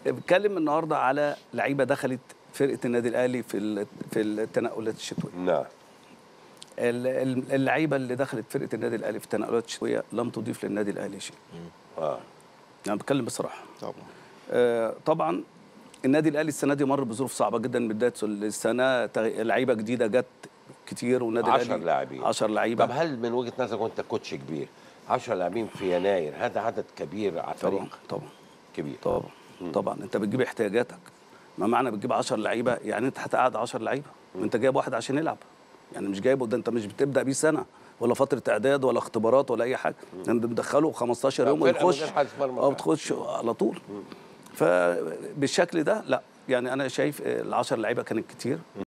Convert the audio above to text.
بتكلم النهارده على لعيبه دخلت فرقه النادي الاهلي في ال- في التنقلات الشتويه نعم ال- ال- اللعيبه اللي دخلت فرقه النادي الاهلي في التنقلات الشتويه لم تضيف للنادي الاهلي شيء اه يعني بتكلم بصراحه طبعا آه، طبعا النادي الاهلي السنه دي مر بظروف صعبه جدا من بدايه السنه تغ- لعيبه جديده جت كتير والنادي 10 الاهلي لاعبين 10 طب لعيبه هل من وجهه نظرك وانت كوتش كبير 10 لاعبين في يناير هذا عدد كبير على طبعا الفريق طبعا كبير طبعا طبعا انت بتجيب احتياجاتك ما معنى بتجيب 10 لعيبه يعني انت هتقعد 10 لعيبه انت جايب واحد عشان يلعب يعني مش جايبه ده انت مش بتبدا بيه سنه ولا فتره اعداد ولا اختبارات ولا اي حاجه انت بتدخله 15 يوم فرقة من ويخش غير حارس مرمى اه فعلا. بتخش على طول فبالشكل ده لا يعني انا شايف ال 10 لعيبه كانت كتير